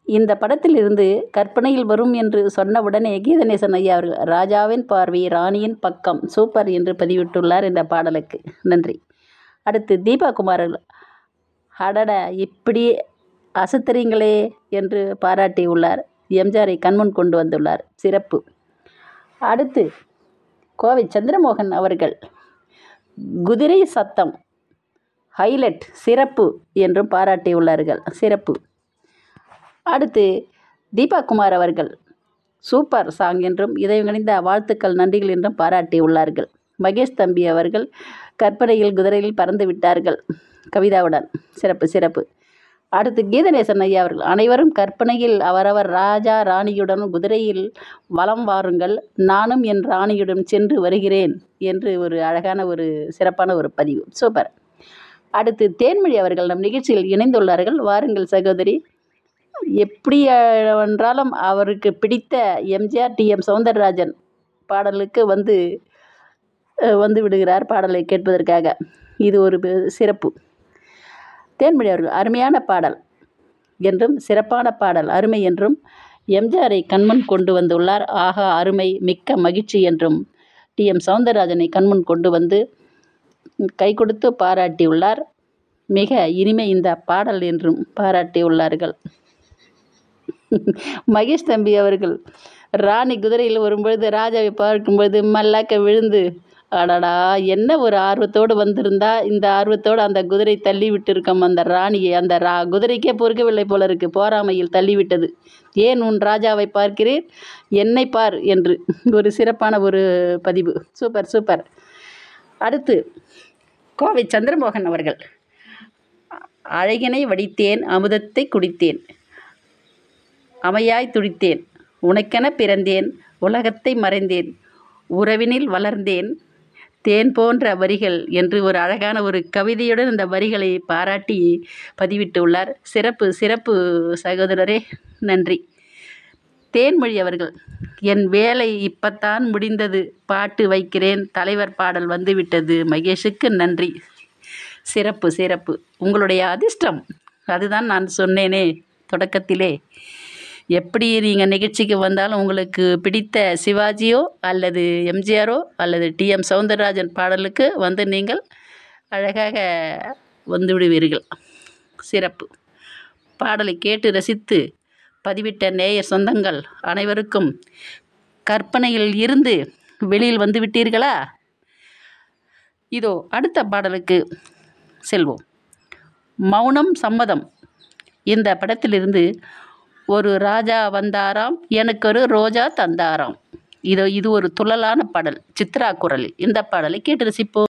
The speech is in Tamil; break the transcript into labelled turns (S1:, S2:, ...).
S1: இந்த படத்திலிருந்து கற்பனையில் வரும் என்று சொன்னவுடனே கீதநேசன் ஐயா அவர்கள் ராஜாவின் பார்வை ராணியின் பக்கம் சூப்பர் என்று பதிவிட்டுள்ளார் இந்த பாடலுக்கு நன்றி அடுத்து தீபா குமார் அவர்கள் அடட இப்படி அசத்துறீங்களே என்று பாராட்டியுள்ளார் எம்ஜிஆரை கண்முன் கொண்டு வந்துள்ளார் சிறப்பு அடுத்து கோவை சந்திரமோகன் அவர்கள் குதிரை சத்தம் ஹைலைட் சிறப்பு என்றும் பாராட்டியுள்ளார்கள் சிறப்பு அடுத்து தீபா குமார் அவர்கள் சூப்பர் சாங் என்றும் இதயங்கணிந்த வாழ்த்துக்கள் நன்றிகள் என்றும் பாராட்டியுள்ளார்கள் மகேஷ் தம்பி அவர்கள் கற்பனையில் குதிரையில் பறந்து விட்டார்கள் கவிதாவுடன் சிறப்பு சிறப்பு அடுத்து கீதநேசன் ஐயா அவர்கள் அனைவரும் கற்பனையில் அவரவர் ராஜா ராணியுடன் குதிரையில் வலம் வாருங்கள் நானும் என் ராணியுடன் சென்று வருகிறேன் என்று ஒரு அழகான ஒரு சிறப்பான ஒரு பதிவு சூப்பர் அடுத்து தேன்மொழி அவர்கள் நம் நிகழ்ச்சியில் இணைந்துள்ளார்கள் வாருங்கள் சகோதரி எப்படி என்றாலும் அவருக்கு பிடித்த எம்ஜிஆர் டிஎம் சௌந்தரராஜன் பாடலுக்கு வந்து வந்து விடுகிறார் பாடலை கேட்பதற்காக இது ஒரு சிறப்பு தேன்மொழி அவர்கள் அருமையான பாடல் என்றும் சிறப்பான பாடல் அருமை என்றும் எம்ஜிஆரை கண்முன் கொண்டு வந்துள்ளார் ஆகா அருமை மிக்க மகிழ்ச்சி என்றும் டிஎம் சௌந்தரராஜனை கண்முன் கொண்டு வந்து கை கொடுத்து பாராட்டியுள்ளார் மிக இனிமை இந்த பாடல் என்றும் பாராட்டியுள்ளார்கள் மகேஷ் தம்பி அவர்கள் ராணி குதிரையில் வரும்பொழுது ராஜாவை பார்க்கும்பொழுது மல்லாக்க விழுந்து அடடா என்ன ஒரு ஆர்வத்தோடு வந்திருந்தா இந்த ஆர்வத்தோடு அந்த குதிரை தள்ளி விட்டிருக்கோம் அந்த ராணியை அந்த ரா குதிரைக்கே பொறுக்கவில்லை போல இருக்கு போராமையில் தள்ளிவிட்டது ஏன் உன் ராஜாவை பார்க்கிறேன் என்னை பார் என்று ஒரு சிறப்பான ஒரு பதிவு சூப்பர் சூப்பர் அடுத்து கோவை சந்திரமோகன் அவர்கள் அழகினை வடித்தேன் அமுதத்தை குடித்தேன் அமையாய் துடித்தேன் உனக்கென பிறந்தேன் உலகத்தை மறைந்தேன் உறவினில் வளர்ந்தேன் தேன் போன்ற வரிகள் என்று ஒரு அழகான ஒரு கவிதையுடன் இந்த வரிகளை பாராட்டி பதிவிட்டுள்ளார் சிறப்பு சிறப்பு சகோதரரே நன்றி தேன்மொழி அவர்கள் என் வேலை இப்பத்தான் முடிந்தது பாட்டு வைக்கிறேன் தலைவர் பாடல் வந்துவிட்டது மகேஷுக்கு நன்றி சிறப்பு சிறப்பு உங்களுடைய அதிர்ஷ்டம் அதுதான் நான் சொன்னேனே தொடக்கத்திலே எப்படி நீங்கள் நிகழ்ச்சிக்கு வந்தாலும் உங்களுக்கு பிடித்த சிவாஜியோ அல்லது எம்ஜிஆரோ அல்லது டிஎம் சௌந்தரராஜன் பாடலுக்கு வந்து நீங்கள் அழகாக வந்து விடுவீர்கள் சிறப்பு பாடலை கேட்டு ரசித்து பதிவிட்ட நேயர் சொந்தங்கள் அனைவருக்கும் கற்பனையில் இருந்து வெளியில் வந்து விட்டீர்களா இதோ அடுத்த பாடலுக்கு செல்வோம் மௌனம் சம்மதம் இந்த படத்திலிருந்து ஒரு ராஜா வந்தாராம் எனக்கு ஒரு ரோஜா தந்தாராம் இதோ இது ஒரு துள்ளலான பாடல் சித்ரா குரலில் இந்த பாடலை கேட்டு ரசிப்போம்